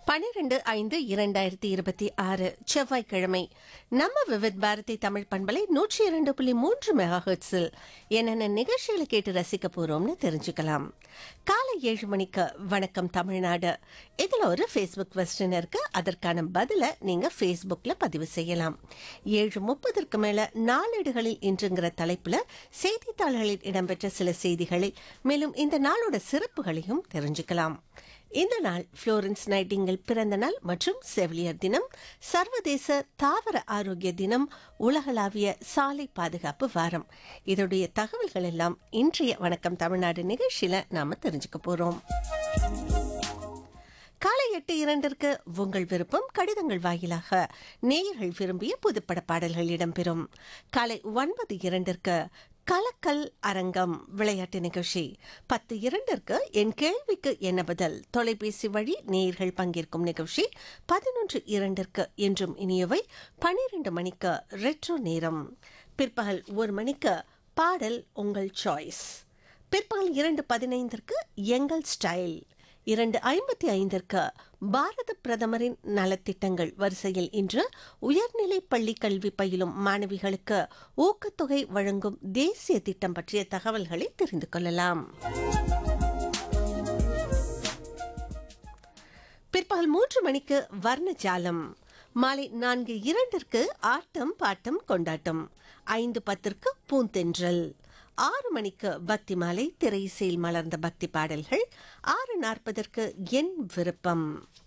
பனிரெண்டு ஐந்து இரண்டாயிரத்தி இருபத்தி ஆறு செவ்வாய்க்கிழமை நம்ம விவித் பாரதி தமிழ் பண்பலை நூற்றி இரண்டு புள்ளி மூன்று மெகா ஹெர்ட்ஸில் என்னென்ன நிகழ்ச்சிகளை கேட்டு ரசிக்க போறோம்னு தெரிஞ்சுக்கலாம் காலை ஏழு மணிக்கு வணக்கம் தமிழ்நாடு இதுல ஒரு ஃபேஸ்புக் கொஸ்டின் இருக்கு அதற்கான பதிலை நீங்க ஃபேஸ்புக்ல பதிவு செய்யலாம் ஏழு முப்பதற்கு மேல நாளேடுகளில் இன்றுங்கிற தலைப்புல செய்தித்தாள்களில் இடம்பெற்ற சில செய்திகளை மேலும் இந்த நாளோட சிறப்புகளையும் தெரிஞ்சுக்கலாம் இந்த நாள் புளோரன்ஸ் நைட்டிங்கல் பிறந்த நாள் மற்றும் செவிலியர் தினம் சர்வதேச தாவர ஆரோக்கிய தினம் உலகளாவிய சாலை பாதுகாப்பு வாரம் இதோடைய தகவல்கள் எல்லாம் இன்றைய வணக்கம் தமிழ்நாடு நிகழ்ச்சியில நாம தெரிஞ்சுக்க போறோம் காலை எட்டு இரண்டிற்கு உங்கள் விருப்பம் கடிதங்கள் வாயிலாக நேயர்கள் விரும்பிய புதுப்பட பாடல்கள் இடம்பெறும் காலை ஒன்பது இரண்டிற்கு கலக்கல் அரங்கம் விளையாட்டு நிகழ்ச்சி பத்து இரண்டிற்கு என் கேள்விக்கு என்ன பதில் தொலைபேசி வழி நேயர்கள் பங்கேற்கும் நிகழ்ச்சி பதினொன்று இரண்டிற்கு என்றும் இனியவை பனிரெண்டு மணிக்கு ரெட்ரோ நேரம் பிற்பகல் ஒரு மணிக்கு பாடல் உங்கள் சாய்ஸ் பிற்பகல் இரண்டு பதினைந்திற்கு எங்கள் ஸ்டைல் இரண்டு ஐம்பத்தி ஐந்திற்கு பாரத பிரதமரின் நலத்திட்டங்கள் வரிசையில் இன்று உயர்நிலை பள்ளி கல்வி பயிலும் மாணவிகளுக்கு ஊக்கத்தொகை வழங்கும் தேசிய திட்டம் பற்றிய தகவல்களை தெரிந்து கொள்ளலாம் பிற்பகல் மூன்று மணிக்கு வர்ணஜாலம் மாலை நான்கு இரண்டிற்கு ஆட்டம் பாட்டம் கொண்டாட்டம் ஐந்து பத்திற்கு பூந்தென்றல் ஆறு மணிக்கு பக்தி மாலை திரைசையில் மலர்ந்த பக்தி பாடல்கள் ஆறு நாற்பதற்கு என் விருப்பம்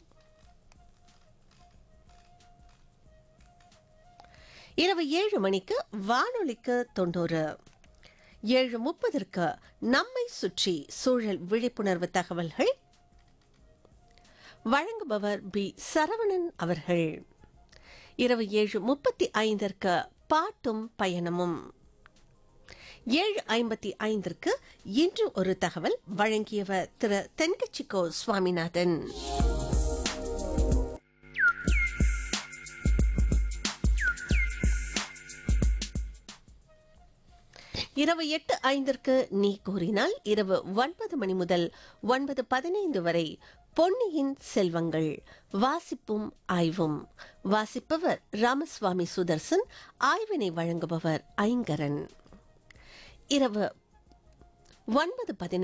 இரவு ஏழு மணிக்கு வானொலிக்கு தொண்ணூறு ஏழு முப்பதற்கு நம்மை சுற்றி சூழல் விழிப்புணர்வு தகவல்கள் வழங்குபவர் பி சரவணன் அவர்கள் இரவு ஏழு முப்பத்தி ஐந்திற்கு பாட்டும் பயணமும் ஏழு ஐம்பத்தி ஐந்திற்கு இன்று ஒரு தகவல் வழங்கியவர் திரு தென்கட்சிக்கோ சுவாமிநாதன் இரவு எட்டு ஐந்திற்கு நீ கூறினால் இரவு ஒன்பது மணி முதல் ஒன்பது பதினைந்து வரை பொன்னியின் செல்வங்கள் வாசிப்பும் ஆய்வும் வாசிப்பவர் ராமசுவாமி சுதர்சன் ஆய்வினை வழங்குபவர் ஐங்கரன் இரவு ஒன்பது பதினைந்து